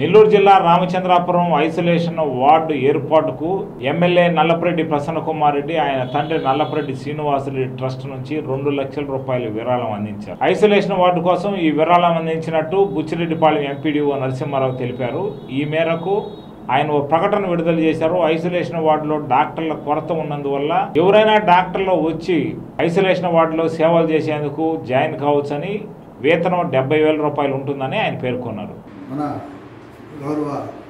నెల్లూరు జిల్లా Ramachandrapuram isolation ward ఏర్పాటుకు MLA Nallapareddy Prasanna Kumar Reddy ఆయన తండ్రి నల్లపరెడ్డి శ్రీనివాసరెడ్డి ట్రస్ట్ నుంచి రెండు లక్షల రూపాయలు విరాళం అందించారు ఐసోలేషన్ వార్డు కోసం ఈ విరాళం అందించినట్టు బుచ్చిరెడ్డిపాలెం ఎంపీడీఓ నరసింహారావు తెలిపారు ఈ మేరకు ఆయన ఓ ప్రకటన విడుదల చేశారు ఐసోలేషన్ వార్డులో డాక్టర్ల కొరత ఉన్నందువల్ల ఎవరైనా డాక్టర్లు వచ్చి ఐసోలేషన్ వార్డులో సేవలు చేసేందుకు జాయిన్ కావచ్చని వేతనం డెబ్బై వేల రూపాయలు ఉంటుందని ఆయన పేర్కొన్నారు మన గౌరవ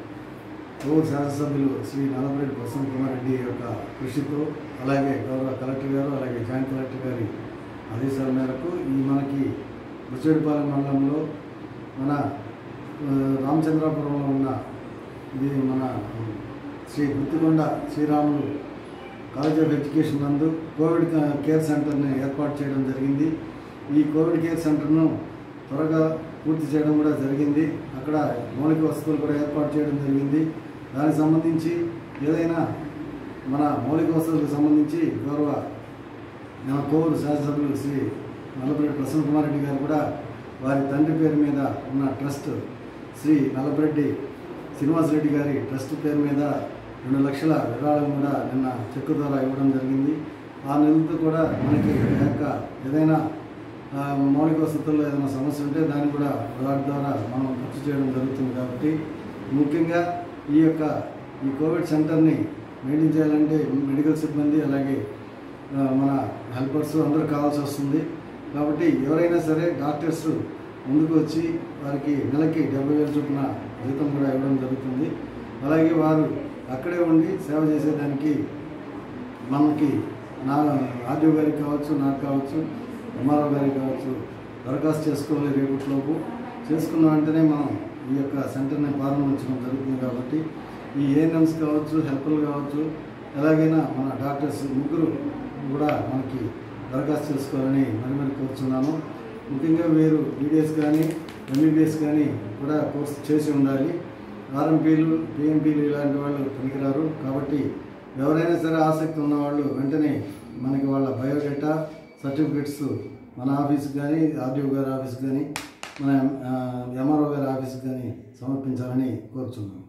ఊరు శాసనసభ్యులు శ్రీ నల్లపరెడ్డి ప్రసన్న కుమార్ రెడ్డి యొక్క కృషితో అలాగే గౌరవ కలెక్టర్ గారు అలాగే జాయింట్ కలెక్టర్ గారి ఆదేశాల మేరకు ఈ మనకి బుచ్చేడిపాలెం మండలంలో మన ఆ, రామచంద్రాపురంలో ఉన్న ఇది మన Sri Guttikonda Sriramulu college of education నందు కోవిడ్ క- కేర్ సెంటర్ని ఏర్పాటు చేయడం జరిగింది ఈ కోవిడ్ కేర్ సెంటర్ను త్వరగా పూర్తి చేయడం కూడా జరిగింది అక్కడ మౌలిక వసతులు కూడా ఏర్పాటు చేయడం జరిగింది దానికి సంబంధించి ఏదైనా మన మౌలిక వసతులకు సంబంధించి గౌరవ మన కోవూరు శాసనసభ్యులు శ్రీ నల్లపరెడ్డి ప్రసన్న కుమార్ రెడ్డి గారు కూడా వారి తండ్రి పేరు మీద ఉన్న ట్రస్ట్ శ్రీ నల్లపరెడ్డి శ్రీనివాసరెడ్డి గారి ట్రస్ట్ పేరు మీద రెండు లక్షల విరాళం కూడా నిన్న చెక్కు ద్వారా ఇవ్వడం జరిగింది ఆ నిధులతో కూడా మనకి ఈ యొక్క ఏదైనా ఆ, మౌలిక వసతుల్లో ఏదైనా సమస్య ఉంటే దాన్ని కూడా వాటి ద్వారా మనం ఖర్చు చేయడం జరుగుతుంది కాబట్టి ముఖ్యంగా ఈ యొక్క ఈ కోవిడ్ సెంటర్ని మెయింటైన్ చేయాలంటే మెడికల్ సిబ్బంది అలాగే ఆ, మన హెల్పర్స్ అందరూ కావాల్సి వస్తుంది కాబట్టి ఎవరైనా సరే డాక్టర్స్ ముందుకు వచ్చి వారికి నెలకి డెబ్బై వేల చొప్పున జీతం కూడా ఇవ్వడం జరుగుతుంది అలాగే వారు అక్కడే ఉండి సేవ చేసేదానికి మనకి నా ఆర్డీఓ గారికి కావచ్చు నాకు కావచ్చు ఎంఆర్ఓ గారికి కావచ్చు దరఖాస్తు చేసుకోవాలి రేపటిలోపు చేసుకున్న వెంటనే మనం ఈ యొక్క సెంటర్ని ప్రారంభించడం జరుగుతుంది కాబట్టి ఈ ఏఎన్ఎంస్ కావచ్చు హెల్పర్లు కావచ్చు ఎలాగైనా మన డాక్టర్స్ ముగ్గురు కూడా మనకి దరఖాస్తు చేసుకోవాలని మరి మరి కోరుచున్నాను ముఖ్యంగా వీరు బీడీఎస్ కానీ ఎంబీబీఎస్ కానీ కూడా కోర్సు చేసి ఉండాలి ఆర్ఎంపీలు పిఎంపీలు ఇలాంటి వాళ్ళు పనికిరారు కాబట్టి ఎవరైనా సరే ఆసక్తి ఉన్నవాళ్ళు వెంటనే మనకి వాళ్ళ బయోడేటా సర్టిఫికెట్స్ మన ఆఫీస్కి కానీ ఆర్డీఓ గారి ఆఫీస్కి కానీ మన ఎంఆర్ఓ గారి ఆఫీస్కి కానీ సమర్పించాలని కోరుచున్నాను